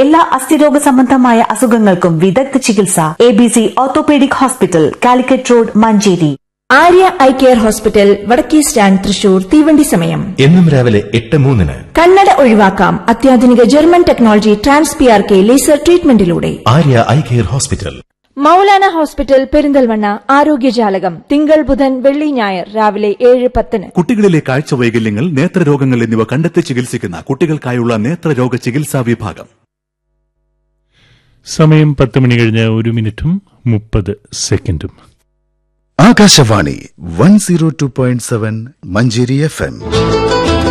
എല്ലാ അസ്ഥിരോഗ സംബന്ധമായ അസുഖങ്ങൾക്കും വിദഗ്ധ ചികിത്സ A B C orthopaedic hospital Calicut road Manjeri Arya eye care hospital വടക്കേ സ്റ്റാൻഡ് തൃശൂർ തീവണ്ടി സമയം എന്നും രാവിലെ എട്ട് മൂന്നിന് കണ്ണട ഒഴിവാക്കാം അത്യാധുനിക German technology trans P R K laser ട്രീറ്റ്മെന്റിലൂടെ Arya eye care hospital Maulana hospital Perinthalmanna ആരോഗ്യജാലകം തിങ്കൾ ബുധൻ വെള്ളി ഞായർ രാവിലെ ഏഴ് പത്തിന് കുട്ടികളിലെ കാഴ്ച വൈകല്യങ്ങൾ നേത്രരോഗങ്ങൾ എന്നിവ കണ്ടെത്തി ചികിത്സിക്കുന്ന കുട്ടികൾക്കായുള്ള നേത്രരോഗ ചികിത്സാ വിഭാഗം സമയം പത്ത് മണി കഴിഞ്ഞ് ഒരു മിനിറ്റും മുപ്പത് സെക്കൻഡും Akashvani one zero two point seven Manjeri F M